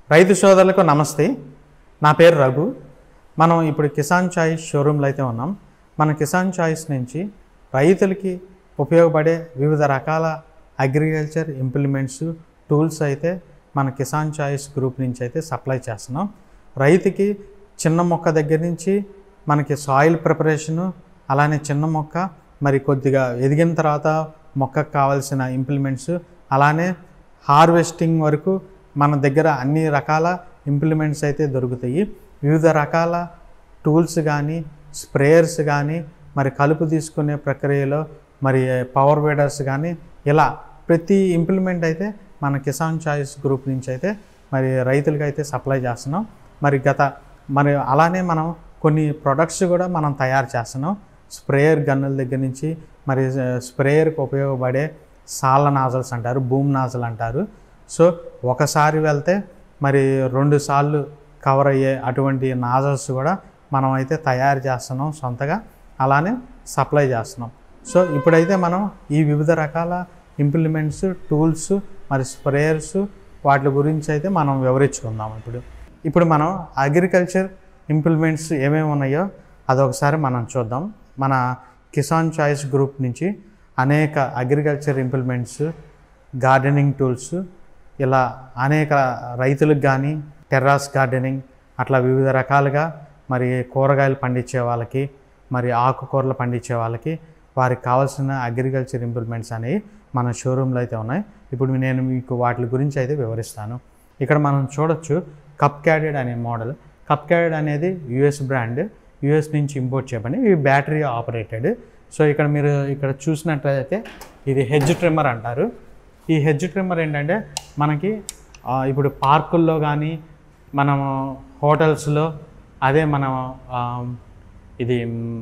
రైతు సోదరులకు నమస్తే నా పేరు రఘు మనం ఇప్పుడు కిసాన్ చాయిస్ షోరూంలో అయితే ఉన్నాం మన కిసాన్ చాయిస్ నుంచి రైతులకి ఉపయోగపడే వివిధ రకాల అగ్రికల్చర్ ఇంప్లిమెంట్స్ టూల్స్ అయితే మన కిసాన్ చాయిస్ గ్రూప్ నుంచి అయితే సప్లై చేస్తున్నాం రైతుకి చిన్న మొక్క దగ్గర నుంచి మనకి సాయిల్ ప్రిపరేషను అలానే చిన్న మొక్క మరి కొద్దిగా ఎదిగిన తర్వాత మొక్కకు కావాల్సిన ఇంప్లిమెంట్స్ అలానే హార్వెస్టింగ్ వరకు మన దగ్గర అన్ని రకాల ఇంప్లిమెంట్స్ అయితే దొరుకుతాయి వివిధ రకాల టూల్స్ కానీ స్ప్రేయర్స్ కానీ మరి కలుపు తీసుకునే ప్రక్రియలో మరి పవర్ వేడర్స్ కానీ ఇలా ప్రతి ఇంప్లిమెంట్ అయితే మన కిసాన్ చాయిస్ గ్రూప్ నుంచి అయితే మరి రైతులకి అయితే సప్లై చేస్తున్నాం మరి గత మరి అలానే మనం కొన్ని ప్రొడక్ట్స్ కూడా మనం తయారు చేస్తున్నాం స్ప్రేయర్ గన్నుల దగ్గర నుంచి మరి స్ప్రేయర్కి ఉపయోగపడే సాళ్ళ నాజల్స్ అంటారు బూమ్ నాజల్ అంటారు సో ఒకసారి వెళ్తే మరి రెండు సార్లు కవర్ అయ్యే అటువంటి నాజల్స్ కూడా మనం అయితే తయారు చేస్తున్నాం సొంతగా అలానే సప్లై చేస్తున్నాం సో ఇప్పుడైతే మనం ఈ వివిధ రకాల ఇంప్లిమెంట్స్ టూల్స్ మరి స్ప్రేయర్స్ వాటి గురించి అయితే మనం వివరించుకుందాం ఇప్పుడు ఇప్పుడు మనం అగ్రికల్చర్ ఇంప్లిమెంట్స్ ఏమేమి ఉన్నాయో అదొకసారి మనం చూద్దాం మన కిసాన్ చాయిస్ గ్రూప్ నుంచి అనేక అగ్రికల్చర్ ఇంప్లిమెంట్స్ గార్డెనింగ్ టూల్స్ ఇలా అనేక రైతులకు కానీ టెర్రాస్ గార్డెనింగ్ అట్లా వివిధ రకాలుగా మరి కూరగాయలు పండించే వాళ్ళకి మరి ఆకుకూరలు పండించే వాళ్ళకి వారికి కావాల్సిన అగ్రికల్చర్ ఇంప్లిమెంట్స్ అనేవి మన షోరూంలో అయితే ఉన్నాయి ఇప్పుడు నేను మీకు వాటి గురించి అయితే వివరిస్తాను ఇక్కడ మనం చూడొచ్చు కప్ క్యాడెడ్ అనే మోడల్ కప్ క్యాడెడ్ అనేది యుఎస్ బ్రాండ్ యుఎస్ నుంచి ఇంపోర్ట్ చేయబడి ఇవి బ్యాటరీ ఆపరేటెడ్ సో ఇక్కడ మీరు ఇక్కడ చూసినట్లయితే ఇది హెడ్జ్ ట్రిమ్మర్ అంటారు ఈ హెడ్జ్ ట్రిమ్మర్ ఏంటంటే మనకి ఆ, ఇప్పుడు పార్కుల్లో కానీ మనం హోటల్స్లో అదే మనం ఆ, ఇది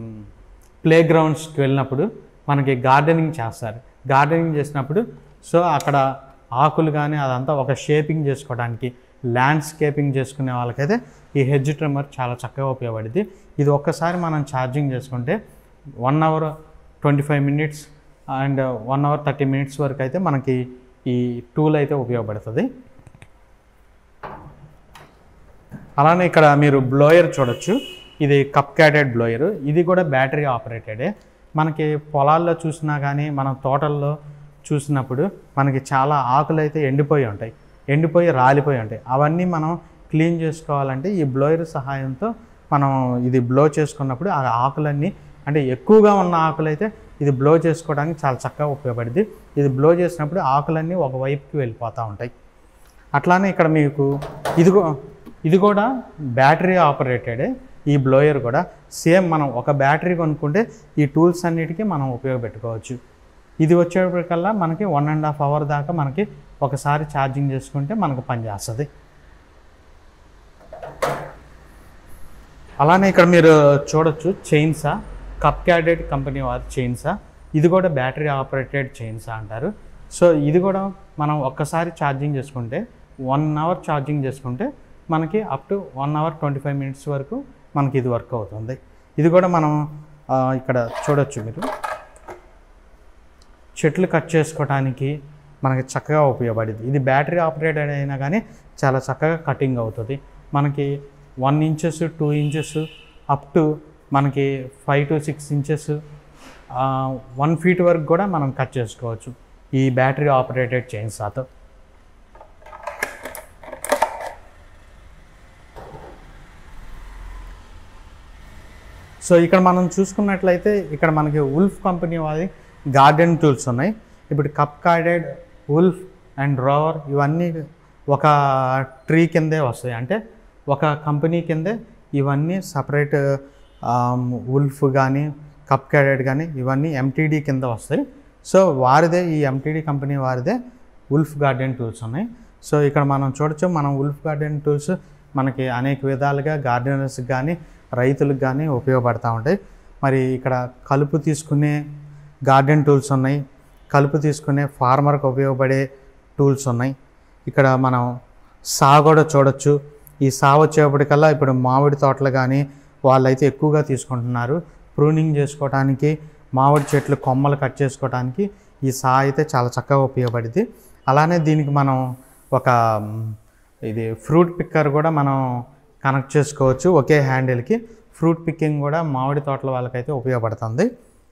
ప్లే గ్రౌండ్స్కి వెళ్ళినప్పుడు మనకి గార్డెనింగ్ చేస్తారు గార్డెనింగ్ చేసినప్పుడు సో అక్కడ ఆకులు కానీ అదంతా ఒక షేపింగ్ చేసుకోవడానికి ల్యాండ్స్కేపింగ్ చేసుకునే వాళ్ళకైతే ఈ హెడ్జ్ ట్రిమ్మర్ చాలా చక్కగా ఉపయోగపడింది ఇది ఒక్కసారి మనం ఛార్జింగ్ చేసుకుంటే one hour twenty five minutes and one hour thirty minutes వరకు అయితే మనకి ఈ టూల్ అయితే ఉపయోగపడుతుంది అలానే ఇక్కడ మీరు బ్లోయర్ చూడొచ్చు ఇది కప్ క్యాడెడ్ బ్లోయర్ ఇది కూడా బ్యాటరీ ఆపరేటెడే మనకి పొలాల్లో చూసినా కానీ మన తోటల్లో చూసినప్పుడు మనకి చాలా ఆకులు అయితే ఎండిపోయి ఉంటాయి ఎండిపోయి రాలిపోయి ఉంటాయి అవన్నీ మనం క్లీన్ చేసుకోవాలంటే ఈ బ్లోయర్ సహాయంతో మనం ఇది బ్లో చేసుకున్నప్పుడు ఆ ఆకులన్నీ అంటే ఎక్కువగా ఉన్న ఆకులు అయితే ఇది బ్లో చేసుకోవడానికి చాలా చక్కగా ఉపయోగపడింది ఇది బ్లో చేసినప్పుడు ఆకులన్నీ ఒక వైపుకి వెళ్ళిపోతూ ఉంటాయి అట్లానే ఇక్కడ మీకు ఇది కూ- ఇది కూడా బ్యాటరీ ఆపరేటెడే ఈ బ్లోయర్ కూడా సేమ్ మనం ఒక బ్యాటరీ కొనుక్కుంటే ఈ టూల్స్ అన్నిటికీ మనం ఉపయోగపెట్టుకోవచ్చు ఇది వచ్చేప్పటికల్లా మనకి వన్ అండ్ హాఫ్ అవర్ దాకా మనకి ఒకసారి ఛార్జింగ్ చేసుకుంటే మనకు పనిచేస్తుంది అలానే ఇక్కడ మీరు చూడొచ్చు చైన్సా కప్ క్యాడెడ్ కంపెనీ వారి చైన్సా ఇది కూడా బ్యాటరీ ఆపరేటెడ్ చైన్సా అంటారు సో ఇది కూడా మనం ఒక్కసారి ఛార్జింగ్ చేసుకుంటే వన్ అవర్ ఛార్జింగ్ చేసుకుంటే మనకి up to one hour twenty five minutes వరకు మనకి ఇది వర్క్ అవుతుంది ఇది కూడా మనం ఆ, ఇక్కడ చూడొచ్చు మీరు చెట్లు కట్ చేసుకోవడానికి మనకి చక్కగా ఉపయోగపడింది ఇది బ్యాటరీ ఆపరేటెడ్ అయినా కానీ చాలా చక్కగా కటింగ్ అవుతుంది మనకి one inches two inches up to మనకి five to six inches one feet వరకు కూడా మనం కట్ చేసుకోవచ్చు ఈ బ్యాటరీ ఆపరేటెడ్ చైన్సాతో సో ఇక్కడ మనం చూసుకున్నట్లయితే ఇక్కడ మనకి ఉల్ఫ్ కంపెనీ వారి గార్డెన్ టూల్స్ ఉన్నాయి ఇప్పుడు Cub Cadet Wolf and Rover ఇవన్నీ ఒక ట్రీ కిందే వస్తాయి అంటే ఒక కంపెనీ కిందే ఇవన్నీ సపరేట్ ఉల్ఫ్ కానీ కప్ క్యాడెడ్ కానీ ఇవన్నీ ఎంటీడీ కింద వస్తాయి సో వారిదే ఈ ఎంటీడీ కంపెనీ వారిదే ఉల్ఫ్ గార్డెన్ టూల్స్ ఉన్నాయి సో ఇక్కడ మనం చూడొచ్చు మనం ఉల్ఫ్ గార్డెన్ టూల్స్ మనకి అనేక విధాలుగా గార్డెనర్స్కి కానీ రైతులకు కానీ ఉపయోగపడతా ఉంటాయి మరి ఇక్కడ కలుపు తీసుకునే గార్డెన్ టూల్స్ ఉన్నాయి కలుపు తీసుకునే ఫార్మర్కి ఉపయోగపడే టూల్స్ ఉన్నాయి ఇక్కడ మనం సా కూడా చూడొచ్చు ఈ సా వచ్చేప్పటికల్లా ఇప్పుడు మామిడి తోటలు కానీ వాళ్ళైతే ఎక్కువగా తీసుకుంటున్నారు ప్రూనింగ్ చేసుకోవడానికి మామిడి చెట్లు కొమ్మలు కట్ చేసుకోవడానికి ఈ సా అయితే చాలా చక్కగా ఉపయోగపడింది అలానే దీనికి మనం ఒక మ్, ఇది ఫ్రూట్ పిక్కర్ కూడా మనం కనెక్ట్ చేసుకోవచ్చు ఒకే హ్యాండిల్కి ఫ్రూట్ పిక్కింగ్ కూడా మామిడి తోటల వాళ్ళకైతే ఉపయోగపడుతుంది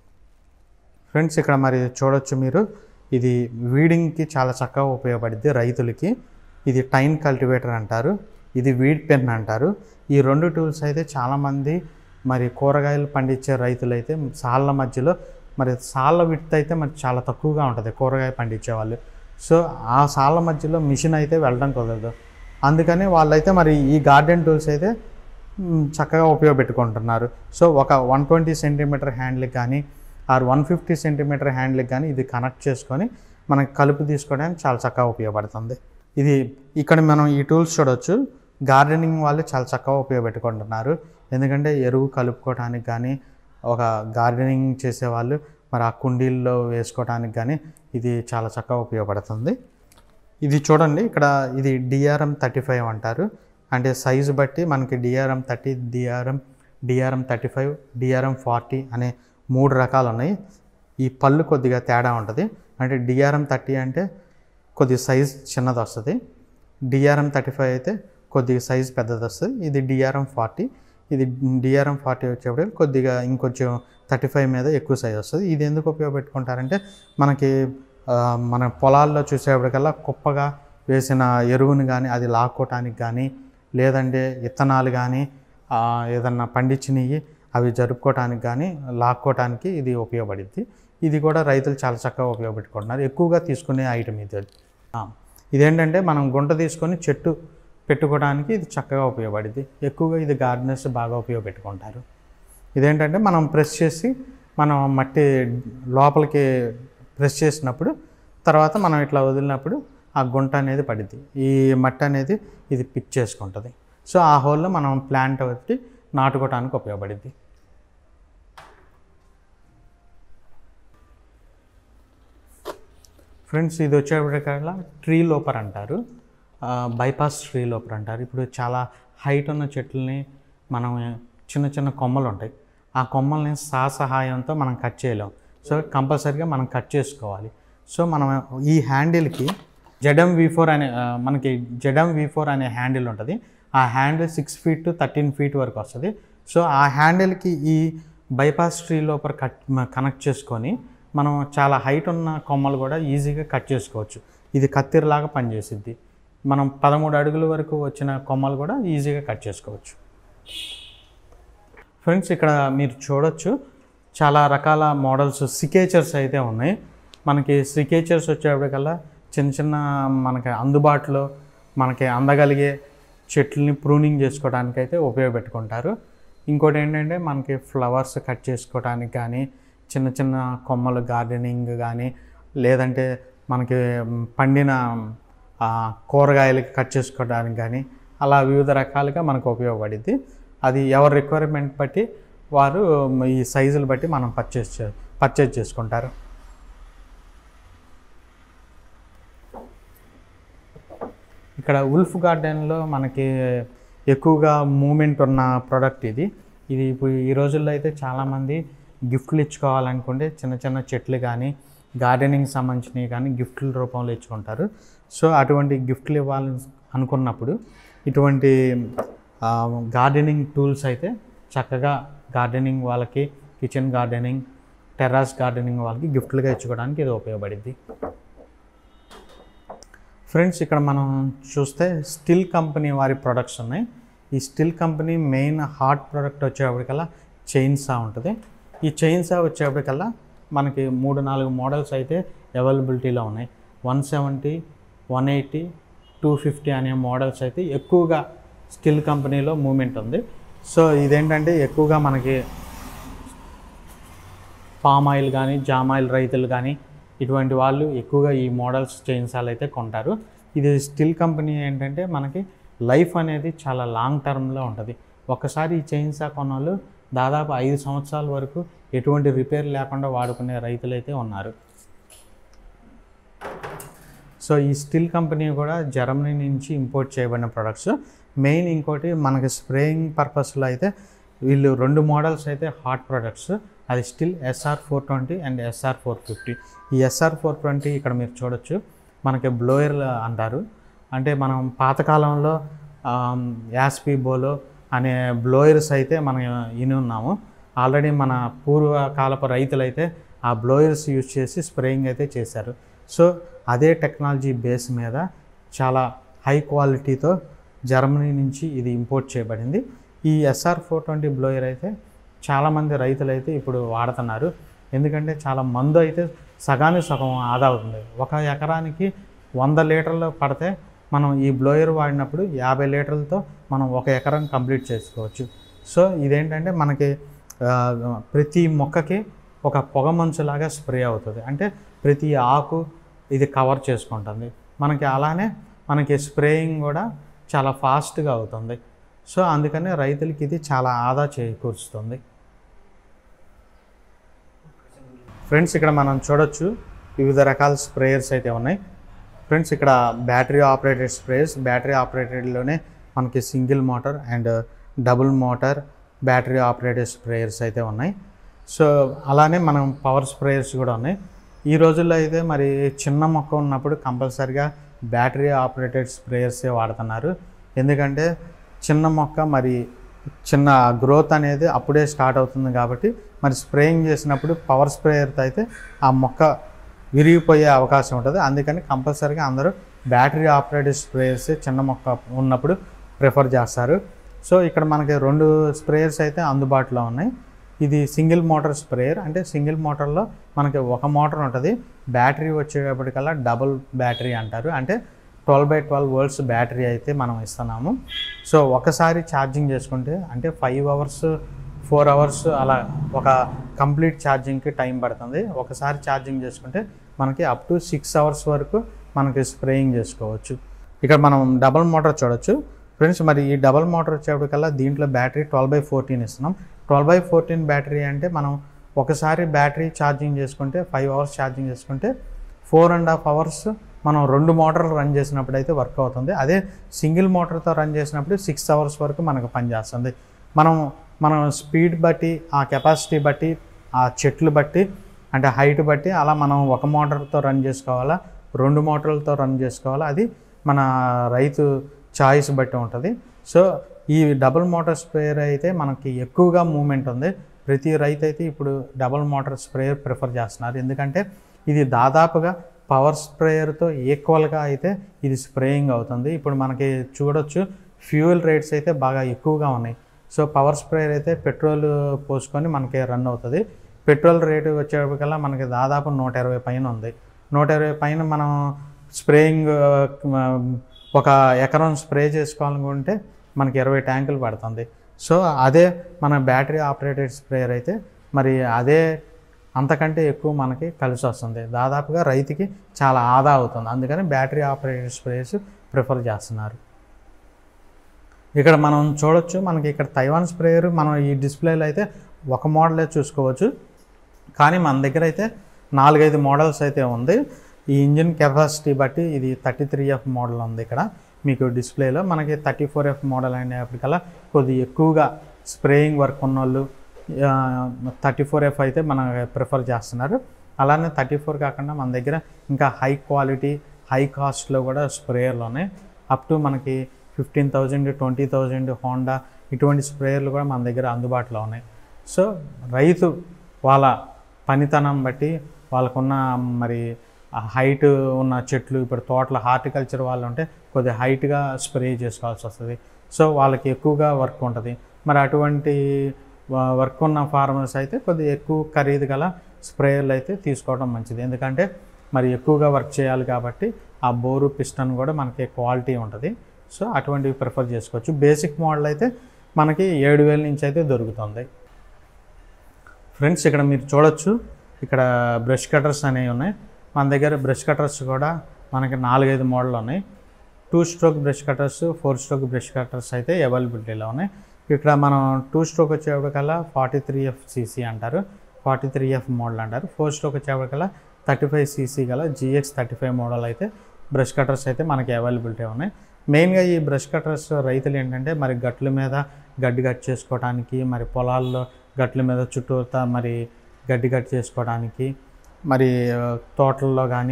ఫ్రెండ్స్ ఇక్కడ మరి చూడొచ్చు మీరు ఇది వీడింగ్కి చాలా చక్కగా ఉపయోగపడుద్ది రైతులకి ఇది టైన్ కల్టివేటర్ అంటారు ఇది వీడ్ పెన్ అంటారు ఈ రెండు టూల్స్ అయితే చాలామంది మరి కూరగాయలు పండించే రైతులు అయితే సాళ్ళ మధ్యలో మరి సాళ్ళ విడ్త్ అయితే మరి చాలా తక్కువగా ఉంటుంది కూరగాయ పండించే వాళ్ళు సో ఆ సాళ్ళ మధ్యలో మిషన్ అయితే వెళ్ళడం కుదరదు అందుకని వాళ్ళైతే మరి ఈ గార్డెన్ టూల్స్ అయితే మ్, చక్కగా ఉపయోగపెట్టుకుంటున్నారు సో ఒక వన్ ట్వంటీ సెంటీమీటర్ హ్యాండ్లకి కానీ ఆర్ వన్ ఫిఫ్టీ సెంటీమీటర్ హ్యాండ్లకి కానీ ఇది కనెక్ట్ చేసుకొని మనకి కలుపు తీసుకోవడానికి చాలా చక్కగా ఉపయోగపడుతుంది ఇది ఇక్కడ మనం ఈ టూల్స్ చూడొచ్చు గార్డెనింగ్ వాళ్ళు చాలా చక్కగా ఉపయోగపెట్టుకుంటున్నారు ఎందుకంటే ఎరువు కలుపుకోవడానికి కానీ ఒక గార్డెనింగ్ చేసేవాళ్ళు మరి ఆ కుండీల్లో వేసుకోవడానికి కానీ ఇది చాలా చక్కగా ఉపయోగపడుతుంది ఇది చూడండి ఇక్కడ ఇది డిఆర్ఎం థర్టీ ఫైవ్ అంటారు అంటే సైజు బట్టి మనకి DRM thirty DRM DRM thirty five DRM forty అనే మూడు రకాలు ఉన్నాయి ఈ పళ్ళు కొద్దిగా తేడా ఉంటుంది అంటే డిఆర్ఎం థర్టీ అంటే కొద్ది సైజ్ చిన్నది వస్తుంది డిఆర్ఎం థర్టీ ఫైవ్ అయితే కొద్దిగా సైజ్ పెద్దది వస్తుంది ఇది డిఆర్ఎం ఫార్టీ ఇది డిఆర్ఎం ఫార్టీ వచ్చేప్పటికి కొద్దిగా ఇంకొంచెం థర్టీ ఫైవ్ మీద ఎక్కువ సైజ్ వస్తుంది ఇది ఎందుకు ఉపయోగపెట్టుకుంటారంటే మనకి ఆ, మన పొలాల్లో చూసేప్పటికల్లా కుప్పగా వేసిన ఎరువుని కానీ అది లాక్కోవటానికి కానీ లేదంటే విత్తనాలు కానీ ఆ, ఏదన్నా పండించినవి అవి జరుపుకోవటానికి కానీ లాక్కోవటానికి ఇది ఉపయోగపడుద్ది ఇది కూడా రైతులు చాలా చక్కగా ఉపయోగపెట్టుకుంటున్నారు ఎక్కువగా తీసుకునే ఐటమ్ ఇది ఆ, ఇదేంటంటే మనం గుంట తీసుకొని చెట్టు పెట్టుకోవడానికి ఇది చక్కగా ఉపయోగపడుద్ది ఎక్కువగా ఇది గార్డెనర్స్ బాగా ఉపయోగపెట్టుకుంటారు ఇదేంటంటే మనం ప్రెస్ చేసి మనం మట్టి లోపలికి ప్రెస్ చేసినప్పుడు తర్వాత మనం ఇట్లా వదిలినప్పుడు ఆ గుంట అనేది పడిద్ది ఈ మట్టి అనేది ఇది పిక్ చేసుకుంటుంది సో ఆ హోల్లో మనం ప్లాంట్ ఒకటి నాటుకోవడానికి ఉపయోగపడుద్ది ఫ్రెండ్స్ ఇది వచ్చేప్పటికల్లా ట్రీ లోపర్ అంటారు ఆ, బైపాస్ ట్రీ లోపర్ అంటారు ఇప్పుడు చాలా హైట్ ఉన్న చెట్లని మనం చిన్న చిన్న కొమ్మలు ఉంటాయి ఆ కొమ్మల్ని సా సహాయంతో మనం కట్ చేయలేం సో కంపల్సరీగా మనం కట్ చేసుకోవాలి సో మనం ఈ హ్యాండిల్కి జెడమ్ వి ఫోర్ అనే ఆ, మనకి జెడమ్ వి ఫోర్ అనే హ్యాండిల్ ఉంటుంది ఆ handle six feet to thirteen feet వరకు వస్తుంది సో ఆ హ్యాండిల్కి ఈ బైపాస్ ట్రీ లోపల కట్ కనెక్ట్ చేసుకొని మనం చాలా హైట్ ఉన్న కొమ్మలు కూడా ఈజీగా కట్ చేసుకోవచ్చు ఇది కత్తిరిలాగా పనిచేసిద్ది మనం పదమూడు అడుగుల వరకు వచ్చిన కొమ్మలు కూడా ఈజీగా కట్ చేసుకోవచ్చు ఫ్రెండ్స్ ఇక్కడ మీరు చూడొచ్చు చాలా రకాల మోడల్స్ సికేచర్స్ అయితే ఉన్నాయి మనకి సికేచర్స్ వచ్చేప్పటికల్లా చిన్న చిన్న మనకి అందుబాటులో మనకి అందగలిగే చెట్లని ప్రూనింగ్ చేసుకోవడానికి అయితే ఉపయోగపెట్టుకుంటారు ఇంకోటి ఏంటంటే మనకి ఫ్లవర్స్ కట్ చేసుకోవడానికి కానీ చిన్న చిన్న కొమ్మలు గార్డెనింగ్ కానీ లేదంటే మనకి మ్, పండిన ఆ, కూరగాయలకి కట్ చేసుకోవడానికి కానీ అలా వివిధ రకాలుగా మనకు ఉపయోగపడింది అది ఎవరి రిక్వైర్మెంట్ బట్టి వారు మ్, ఈ సైజులు బట్టి మనం పర్చేస్ చే పర్చేజ్ చేసుకుంటారు ఇక్కడ ఉల్ఫ్ గార్డెన్లో మనకి ఎక్కువగా మూమెంట్ ఉన్న ప్రోడక్ట్ ఇది ఇది ఇప్పుడు ఈ రోజుల్లో అయితే చాలామంది గిఫ్ట్లు ఇచ్చుకోవాలనుకుంటే చిన్న చిన్న చెట్లు కానీ గార్డెనింగ్ సంబంధించినవి కానీ గిఫ్ట్ల రూపంలో ఇచ్చుకుంటారు సో అటువంటి గిఫ్ట్లు ఇవ్వాలని అనుకున్నప్పుడు ఇటువంటి ఆ, గార్డెనింగ్ టూల్స్ అయితే చక్కగా గార్డెనింగ్ వాళ్ళకి కిచెన్ గార్డెనింగ్ టెర్రాస్ గార్డెనింగ్ వాళ్ళకి గిఫ్ట్లుగా ఇచ్చుకోవడానికి ఇది ఉపయోగపడింది ఫ్రెండ్స్ ఇక్కడ మనం చూస్తే స్టిల్ కంపెనీ వారి ప్రొడక్ట్స్ ఉన్నాయి ఈ Stihl company main hot product వచ్చేప్పటికల్లా చైన్ సా ఉంటుంది ఈ చైన్ సా వచ్చేప్పటికల్లా మనకి మూడు నాలుగు మోడల్స్ అయితే అవైలబిలిటీలో ఉన్నాయి one seventy one eighty two fifty అనే మోడల్స్ అయితే ఎక్కువగా స్టిల్ కంపెనీలో మూమెంట్ ఉంది సో ఇదేంటంటే ఎక్కువగా మనకి పామ్ ఆయిల్ కానీ జామ్ ఆయిల్ రైతులు కానీ ఇటువంటి వాళ్ళు ఎక్కువగా ఈ మోడల్స్ చైన్సాలు అయితే కొంటారు ఇది స్టిల్ కంపెనీ ఏంటంటే మనకి లైఫ్ అనేది చాలా లాంగ్ టర్మ్లో ఉంటుంది ఒకసారి ఈ చైన్సా కొన్నాళ్ళు దాదాపు ఐదు సంవత్సరాల వరకు ఎటువంటి రిపేర్ లేకుండా వాడుకునే రైతులు అయితే ఉన్నారు సో ఈ స్టిల్ కంపెనీ కూడా జర్మనీ నుంచి ఇంపోర్ట్ చేయబడిన ప్రొడక్ట్స్ మెయిన్ ఇంకోటి మనకి స్ప్రేయింగ్ పర్పస్లో అయితే వీళ్ళు రెండు మోడల్స్ అయితే హాట్ ప్రొడక్ట్స్ అది Stihl SR four twenty and SR four fifty ఈ ఎస్ఆర్ ఫోర్ ట్వంటీ ఇక్కడ మీరు చూడొచ్చు మనకి బ్లోయర్ అంటారు అంటే మనం పాతకాలంలో యాస్పీ బోలో అనే బ్లోయర్స్ అయితే మనం ఇని ఉన్నాము ఆల్రెడీ మన పూర్వకాలపు రైతులు అయితే ఆ బ్లోయర్స్ యూజ్ చేసి స్ప్రేయింగ్ అయితే చేశారు సో అదే టెక్నాలజీ బేస్ మీద చాలా హై క్వాలిటీతో జర్మనీ నుంచి ఇది ఇంపోర్ట్ చేయబడింది ఈ ఎస్ఆర్ ఫోర్ ట్వంటీ బ్లోయర్ అయితే చాలామంది రైతులు అయితే ఇప్పుడు వాడుతున్నారు ఎందుకంటే చాలా మందు అయితే సగానికి సగం ఆదా అవుతుంది ఒక ఎకరానికి వంద లీటర్లు పడితే మనం ఈ బ్లోయర్ వాడినప్పుడు యాభై లీటర్లతో మనం ఒక ఎకరం కంప్లీట్ చేసుకోవచ్చు సో ఇదేంటంటే మనకి ఆ, ప్రతి మొక్కకి ఒక పొగ మంచులాగా స్ప్రే అవుతుంది అంటే ప్రతి ఆకు ఇది కవర్ చేసుకుంటుంది మనకి అలానే మనకి స్ప్రేయింగ్ కూడా చాలా ఫాస్ట్గా అవుతుంది సో అందుకని రైతులకి ఇది చాలా ఆదా చేకూరుస్తుంది ఫ్రెండ్స్ ఇక్కడ మనం చూడొచ్చు వివిధ రకాల స్ప్రేయర్స్ అయితే ఉన్నాయి ఫ్రెండ్స్ ఇక్కడ బ్యాటరీ ఆపరేటెడ్ స్ప్రేయర్స్ బ్యాటరీ ఆపరేటెడ్లోనే మనకి single motor and double motor battery operated sprayers అయితే ఉన్నాయి సో అలానే మనం పవర్ స్ప్రేయర్స్ కూడా ఉన్నాయి ఈ రోజుల్లో అయితే మరి చిన్న మొక్క ఉన్నప్పుడు కంపల్సరిగా బ్యాటరీ ఆపరేటెడ్ స్ప్రేయర్సే వాడుతున్నారు ఎందుకంటే చిన్న మొక్క మరి చిన్న గ్రోత్ అనేది అప్పుడే స్టార్ట్ అవుతుంది కాబట్టి మరి స్ప్రేయింగ్ చేసినప్పుడు పవర్ స్ప్రేయర్తో అయితే ఆ మొక్క విరిగిపోయే అవకాశం ఉంటుంది అందుకని కంపల్సరీగా అందరూ బ్యాటరీ ఆపరేటెడ్ స్ప్రేయర్స్ చిన్న మొక్క ఉన్నప్పుడు ప్రిఫర్ చేస్తారు సో ఇక్కడ మనకి రెండు స్ప్రేయర్స్ అయితే అందుబాటులో ఉన్నాయి ఇది సింగిల్ మోటార్ స్ప్రేయర్ అంటే సింగిల్ మోటార్లో మనకి ఒక మోటార్ ఉంటుంది బ్యాటరీ వచ్చేటప్పటికల్లా డబుల్ బ్యాటరీ అంటారు అంటే twelve by twelve volts battery అయితే మనం ఇస్తున్నాము సో ఒకసారి ఛార్జింగ్ చేసుకుంటే అంటే ఫైవ్ అవర్స్ ఫోర్ అవర్స్ అలా ఒక కంప్లీట్ ఛార్జింగ్కి టైం పడుతుంది ఒకసారి ఛార్జింగ్ చేసుకుంటే మనకి అప్ టు సిక్స్ అవర్స్ వరకు మనకి స్ప్రేయింగ్ చేసుకోవచ్చు ఇక్కడ మనం డబల్ మోటార్ చూడొచ్చు ఫ్రెండ్స్ మరి ఈ డబల్ మోటార్ వచ్చేప్పటికల్లా దీంట్లో బ్యాటరీ ట్వెల్వ్ బై ఫోర్టీన్ ఇస్తున్నాం ట్వెల్వ్ బై ఫోర్టీన్ బ్యాటరీ అంటే మనం ఒకసారి బ్యాటరీ ఛార్జింగ్ చేసుకుంటే ఫైవ్ అవర్స్ ఛార్జింగ్ చేసుకుంటే ఫోర్ అండ్ హాఫ్ అవర్స్ మనం రెండు మోటార్లు రన్ చేసినప్పుడు అయితే వర్క్ అవుతుంది అదే సింగిల్ మోటార్తో రన్ చేసినప్పుడు సిక్స్ అవర్స్ వరకు మనకు పనిచేస్తుంది మనం మనం స్పీడ్ బట్టి ఆ కెపాసిటీ బట్టి ఆ చెట్లు బట్టి అంటే హైట్ బట్టి అలా మనం ఒక మోటార్తో రన్ చేసుకోవాలా రెండు మోటార్లతో రన్ చేసుకోవాలా అది మన రైతు చాయిస్ బట్టి ఉంటుంది సో ఈ డబుల్ మోటార్ స్ప్రేయర్ అయితే మనకి ఎక్కువగా మూమెంట్ ఉంది ప్రతి రైతు అయితే ఇప్పుడు డబుల్ మోటార్ స్ప్రేయర్ ప్రిఫర్ చేస్తున్నారు ఎందుకంటే ఇది దాదాపుగా పవర్ స్ప్రేయర్తో ఈక్వల్గా అయితే ఇది స్ప్రేయింగ్ అవుతుంది ఇప్పుడు మనకి చూడొచ్చు ఫ్యూయల్ రేట్స్ అయితే బాగా ఎక్కువగా ఉన్నాయి సో పవర్ స్ప్రేయర్ అయితే పెట్రోల్ పోసుకొని మనకి రన్ అవుతుంది పెట్రోల్ రేటు వచ్చేప్పటికల్లా మనకి దాదాపు నూట ఇరవై పైన ఉంది నూట ఇరవై పైన మనం స్ప్రేయింగ్ ఆ, ఒక ఎకరం స్ప్రే చేసుకోవాలనుకుంటే మనకి ఇరవై ట్యాంకులు పడుతుంది సో అదే మన బ్యాటరీ ఆపరేటెడ్ స్ప్రేయర్ అయితే మరి అదే అంతకంటే ఎక్కువ మనకి కలిసి వస్తుంది దాదాపుగా రైతుకి చాలా ఆదా అవుతుంది అందుకని బ్యాటరీ ఆపరేటెడ్ స్ప్రేయర్స్ ప్రిఫర్ చేస్తున్నారు ఇక్కడ మనం చూడొచ్చు మనకి ఇక్కడ తైవాన్ స్ప్రేయర్ మనం ఈ డిస్ప్లేలో అయితే ఒక మోడలే చూసుకోవచ్చు కానీ మన దగ్గర అయితే నాలుగైదు మోడల్స్ అయితే ఉంది ఈ ఇంజిన్ కెపాసిటీ బట్టి ఇది థర్టీ త్రీ ఎఫ్ మోడల్ ఉంది ఇక్కడ మీకు డిస్ప్లేలో మనకి థర్టీ ఫోర్ ఎఫ్ మోడల్ అనేప్పటికల్లా కొద్ది ఎక్కువగా స్ప్రేయింగ్ వర్క్ ఉన్నోళ్ళు థర్టీ ఫోర్ ఎఫ్ అయితే మన ప్రిఫర్ చేస్తున్నారు అలానే థర్టీ ఫోర్ కాకుండా మన దగ్గర ఇంకా హై క్వాలిటీ హై కాస్ట్లో కూడా స్ప్రేయర్లు ఉన్నాయి అప్ టు మనకి fifteen thousand twenty thousand Honda ఇటువంటి స్ప్రేయర్లు కూడా మన దగ్గర అందుబాటులో ఉన్నాయి సో రైతు వాళ్ళ పనితనం బట్టి వాళ్ళకున్న మరి హైట్ ఉన్న చెట్లు ఇప్పుడు తోటల హార్టికల్చర్ వాళ్ళు ఉంటే కొద్దిగా హైట్గా స్ప్రే చేసుకోవాల్సి వస్తుంది సో వాళ్ళకి ఎక్కువగా వర్క్ ఉంటుంది మరి అటువంటి వ- వర్క్ ఉన్న ఫార్మర్స్ అయితే కొద్దిగా ఎక్కువ ఖరీదు గల స్ప్రేయర్లు అయితే తీసుకోవడం మంచిది ఎందుకంటే మరి ఎక్కువగా వర్క్ చేయాలి కాబట్టి ఆ బోరు పిస్టన్ కూడా మనకి క్వాలిటీ ఉంటుంది సో అటువంటివి ప్రిఫర్ చేసుకోవచ్చు బేసిక్ మోడల్ అయితే మనకి ఏడు వేల నుంచి అయితే దొరుకుతుంది ఫ్రెండ్స్ ఇక్కడ మీరు చూడొచ్చు ఇక్కడ బ్రష్ కటర్స్ అనేవి ఉన్నాయి మన దగ్గర బ్రష్ కటర్స్ కూడా మనకి నాలుగైదు మోడల్ ఉన్నాయి two stroke brush cutters four stroke brush cutters అయితే అవైలబిలిటీలో ఉన్నాయి ఇక్కడ మనం టూ స్ట్రోక్ వచ్చేప్పటికల్లా ఫార్టీ త్రీ ఎఫ్ సీసీ అంటారు ఫార్టీ త్రీ ఎఫ్ మోడల్ అంటారు ఫోర్ స్ట్రోక్ వచ్చేప్పటికల్లా థర్టీ ఫైవ్ సీసీ గల జిఎక్స్ థర్టీ ఫైవ్ మోడల్ అయితే బ్రష్ కటర్స్ అయితే మనకి అవైలబిలిటీ ఉన్నాయి మెయిన్గా ఈ బ్రష్ కటర్స్ రైతులు ఏంటంటే మరి గట్ల మీద గడ్డి కట్ చేసుకోవడానికి మరి పొలాల్లో గట్ల మీద చుట్టూతా మరి గడ్డి కట్ చేసుకోవడానికి మరి ఆ, తోటల్లో కానీ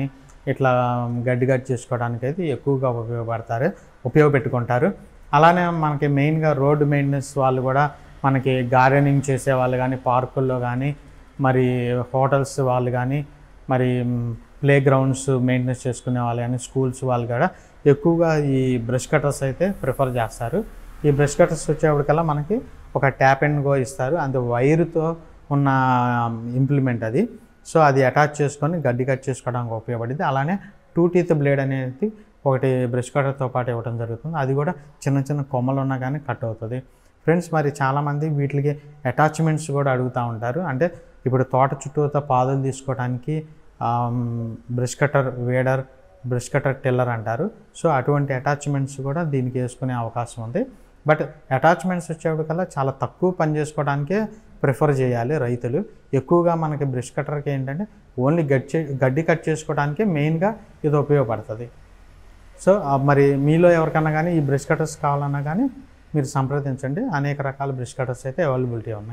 ఇట్లా గడ్డి గడ్డి చేసుకోవడానికి అయితే ఎక్కువగా ఉపయోగపడతారు ఉపయోగపెట్టుకుంటారు అలానే మనకి మెయిన్గా రోడ్డు మెయింటెనెన్స్ వాళ్ళు కూడా మనకి గార్డెనింగ్ చేసే వాళ్ళు కానీ పార్కుల్లో కానీ మరి హోటల్స్ వాళ్ళు కానీ మరి ప్లే గ్రౌండ్స్ మెయింటెనెన్స్ చేసుకునే వాళ్ళు కానీ స్కూల్స్ వాళ్ళు కూడా ఎక్కువగా ఈ బ్రష్ కటర్స్ అయితే ప్రిఫర్ చేస్తారు ఈ బ్రష్ కటర్స్ వచ్చేప్పటికల్లా మనకి ఒక ట్యాప్ అండ్ గో ఇస్తారు అంత వైరుతో ఉన్న ఇంప్లిమెంట్ అది సో అది అటాచ్ చేసుకొని గడ్డి కట్ చేసుకోవడానికి ఉపయోగపడింది అలానే టూ టీత్ బ్లేడ్ అనేది ఒకటి బ్రష్ కటర్తో పాటు ఇవ్వడం జరుగుతుంది అది కూడా చిన్న చిన్న కొమ్మలు ఉన్నా కానీ కట్ అవుతుంది ఫ్రెండ్స్ మరి చాలామంది వీటికి అటాచ్మెంట్స్ కూడా అడుగుతూ ఉంటారు అంటే ఇప్పుడు తోట చుట్టూతో పాదులు తీసుకోవడానికి brush cutter weeder brush cutter tiller అంటారు సో అటువంటి అటాచ్మెంట్స్ కూడా దీనికి వేసుకునే అవకాశం ఉంది బట్ అటాచ్మెంట్స్ వచ్చేప్పటికల్లా చాలా తక్కువ పని చేసుకోవడానికే ప్రిఫర్ చేయాలి రైతులు ఎక్కువగా మనకి బ్రష్ కటర్కి ఏంటంటే ఓన్లీ గడ్డి గడ్డి కట్ చేసుకోవడానికి మెయిన్గా ఇది ఉపయోగపడుతుంది సో ఆ, మరి మీలో ఎవరికన్నా కానీ ఈ బ్రష్ కటర్స్ కావాలన్నా కానీ మీరు సంప్రదించండి అనేక రకాల బ్రష్ కటర్స్ అయితే అవైలబిలిటీ ఉన్నాయి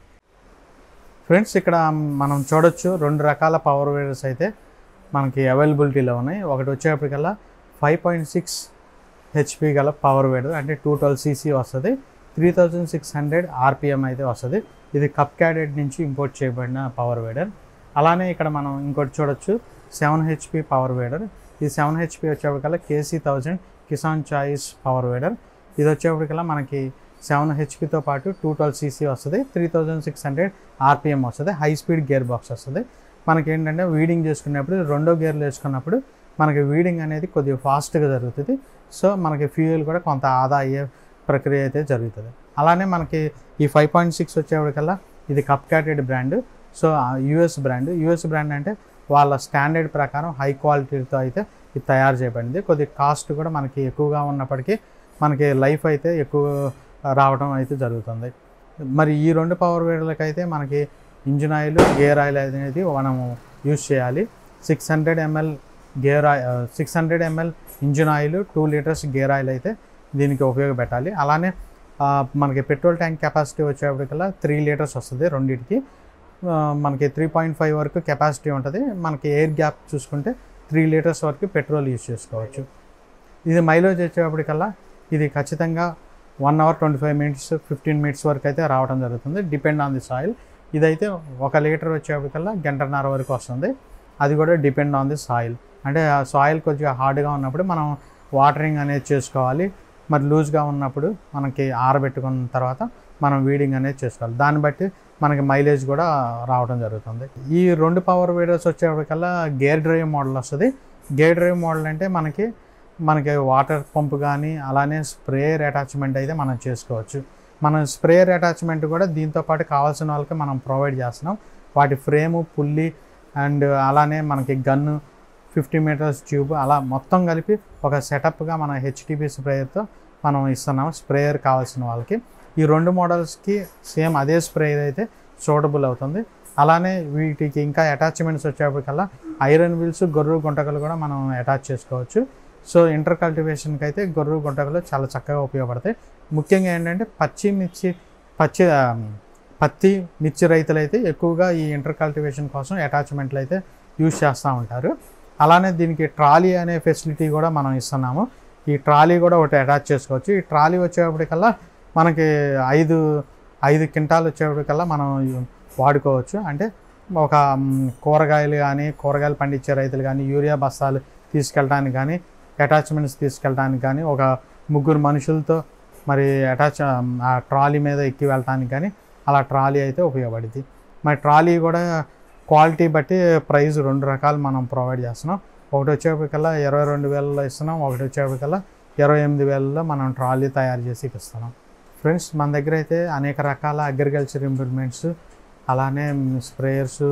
ఫ్రెండ్స్ ఇక్కడ మనం చూడొచ్చు రెండు రకాల పవర్ వేడర్స్ అయితే మనకి అవైలబిలిటీలో ఉన్నాయి ఒకటి వచ్చేప్పటికల్లా ఫైవ్ పాయింట్ సిక్స్ హెచ్పి గల పవర్ వేడర్ అంటే టూ ట్వెల్వ్ సీసీ వస్తుంది three thousand six hundred RPM అయితే వస్తుంది ఇది కప్ క్యాడెడ్ నుంచి ఇంపోర్ట్ చేయబడిన పవర్ వేడర్ అలానే ఇక్కడ మనం ఇంకోటి చూడొచ్చు సెవెన్ హెచ్పి పవర్ వేడర్ ఈ సెవెన్ హెచ్పి వచ్చేప్పటికల్లా KC thousand Kisan choice power weeder ఇది వచ్చేప్పటికల్లా మనకి సెవెన్ హెచ్పితో పాటు టూ ట్వెల్వ్ సీసీ వస్తుంది three thousand six hundred RPM వస్తుంది హై స్పీడ్ గేర్ బాక్స్ వస్తుంది మనకి ఏంటంటే వీడింగ్ చేసుకున్నప్పుడు రెండో గేర్లు వేసుకున్నప్పుడు మనకి వీడింగ్ అనేది కొద్దిగా ఫాస్ట్గా జరుగుతుంది సో మనకి ఫ్యూయల్ కూడా కొంత ఆదా అయ్యే ప్రక్రియ అయితే జరుగుతుంది అలానే మనకి ఈ ఫైవ్ పాయింట్ సిక్స్ వచ్చేప్పటికల్లా ఇది Cub Cadet brand so US brand US brand అంటే వాళ్ళ స్టాండర్డ్ ప్రకారం హై క్వాలిటీతో అయితే ఇది తయారు చేయబడింది కొద్ది కాస్ట్ కూడా మనకి ఎక్కువగా ఉన్నప్పటికీ మనకి లైఫ్ అయితే ఎక్కువ రావడం అయితే జరుగుతుంది మరి ఈ రెండు పవర్ వేడర్లకు అయితే మనకి ఇంజిన్ ఆయిల్ గేర్ ఆయిల్ అనేది మనము యూజ్ చేయాలి six hundred ML gear oil six hundred ML engine oil two litres gear oil అయితే దీనికి ఉపయోగపెట్టాలి అలానే ఆ, మనకి పెట్రోల్ ట్యాంక్ కెపాసిటీ వచ్చేప్పటికల్లా త్రీ లీటర్స్ వస్తుంది రెండింటికి ఆ, మనకి త్రీ పాయింట్ ఫైవ్ వరకు కెపాసిటీ ఉంటుంది మనకి ఎయిర్ గ్యాప్ చూసుకుంటే త్రీ లీటర్స్ వరకు పెట్రోల్ యూజ్ చేసుకోవచ్చు ఇది మైలేజ్ వచ్చేప్పటికల్లా ఇది ఖచ్చితంగా one hour twenty five minutes fifteen minutes వరకు అయితే రావడం జరుగుతుంది డిపెండ్ ఆన్ ది సాయిల్ ఇదైతే ఒక లీటర్ వచ్చేప్పటికల్లా గంటన్నర వరకు వస్తుంది అది కూడా డిపెండ్ ఆన్ ది సాయిల్ అంటే ఆ సాయిల్ కొద్దిగా హార్డ్గా ఉన్నప్పుడు మనం వాటరింగ్ అనేది చేసుకోవాలి మరి లూజ్గా ఉన్నప్పుడు మనకి ఆరబెట్టుకున్న తర్వాత మనం వీడింగ్ అనేది చేసుకోవాలి దాన్ని బట్టి మనకి మైలేజ్ కూడా రావడం జరుగుతుంది ఈ రెండు పవర్ వీడర్స్ వచ్చేప్పటికల్లా గేర్ డ్రైవ్ మోడల్ వస్తుంది గేర్ డ్రైవ్ మోడల్ అంటే మనకి మనకి వాటర్ పంప్ కానీ అలానే స్ప్రేయర్ అటాచ్మెంట్ అయితే మనం చేసుకోవచ్చు మన స్ప్రేయర్ అటాచ్మెంట్ కూడా దీంతో పాటు కావాల్సిన వాళ్ళకి మనం ప్రొవైడ్ చేస్తున్నాం వాటి ఫ్రేము పుల్లి అండ్ అలానే మనకి గన్ను ఫిఫ్టీ మీటర్స్ ట్యూబ్ అలా మొత్తం కలిపి ఒక సెటప్గా మన హెచ్టిపి స్ప్రేయర్తో మనం ఇస్తున్నాం స్ప్రేయర్ కావాల్సిన వాళ్ళకి ఈ రెండు మోడల్స్కి సేమ్ అదే స్ప్రేయర్ అయితే సూటబుల్ అవుతుంది అలానే వీటికి ఇంకా అటాచ్మెంట్స్ వచ్చేప్పటికల్లా ఐరన్ వీల్స్ గొర్రు గుంటకలు కూడా మనం అటాచ్ చేసుకోవచ్చు సో ఇంటర్ కల్టివేషన్కి అయితే గొర్రు గుంటకలు చాలా చక్కగా ఉపయోగపడతాయి ముఖ్యంగా ఏంటంటే పచ్చి మిర్చి పచ్చి ఆ, పత్తి మిర్చి రైతులు అయితే ఎక్కువగా ఈ ఇంటర్ కల్టివేషన్ కోసం అటాచ్మెంట్లు అయితే యూజ్ చేస్తూ ఉంటారు అలానే దీనికి ట్రాలీ అనే ఫెసిలిటీ కూడా మనం ఇస్తున్నాము ఈ ట్రాలీ కూడా ఒకటి అటాచ్ చేసుకోవచ్చు ఈ ట్రాలీ వచ్చేప్పటికల్లా మనకి ఐదు ఐదు క్వింటాలు వచ్చేప్పటికల్లా మనం వాడుకోవచ్చు అంటే ఒక మ్, కూరగాయలు కానీ కూరగాయలు పండించే రైతులు కానీ యూరియా బస్తాలు తీసుకెళ్ళడానికి కానీ అటాచ్మెంట్స్ తీసుకెళ్ళడానికి కానీ ఒక ముగ్గురు మనుషులతో మరి అటాచ్ ఆ ట్రాలీ మీద ఎక్కి వెళ్ళటానికి కానీ అలా ట్రాలీ అయితే ఉపయోగపడుద్ది మరి ట్రాలీ కూడా క్వాలిటీ బట్టి ప్రైస్ రెండు రకాలు మనం ప్రొవైడ్ చేస్తున్నాం ఒకటి వచ్చేప్పటికల్లా ఇరవై రెండు వేలలో ఇస్తున్నాం ఒకటి వచ్చేప్పటికల్లా ఇరవై ఎనిమిది వేలలో మనం ట్రాలీ తయారు చేసి ఇస్తున్నాం ఫ్రెండ్స్ మన దగ్గర అయితే అనేక రకాల అగ్రికల్చర్ ఇంప్లిమెంట్స్ అలానే స్ప్రేయర్స్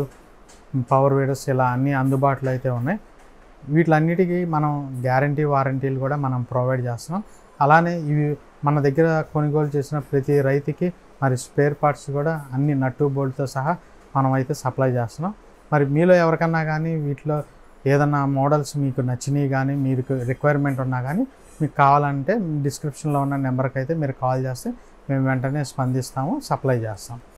పవర్ వీడర్స్ ఇలా అన్నీ అందుబాటులో అయితే ఉన్నాయి వీటిలన్నిటికీ మనం గ్యారంటీ వారంటీలు కూడా మనం ప్రొవైడ్ చేస్తున్నాం అలానే ఇవి మన దగ్గర కొనుగోలు చేసిన ప్రతి రైతుకి మరి స్పేర్ పార్ట్స్ కూడా అన్ని నట్టు బోల్ట్తో సహా మనం అయితే సప్లై చేస్తున్నాం మరి మీలో ఎవరికన్నా కానీ వీటిలో ఏదన్నా మోడల్స్ మీకు నచ్చినవి కానీ మీకు రిక్వైర్మెంట్ ఉన్నా కానీ మీకు కావాలంటే డిస్క్రిప్షన్లో ఉన్న నెంబర్కి అయితే మీరు కాల్ చేస్తే మేము వెంటనే స్పందిస్తాము సప్లై చేస్తాం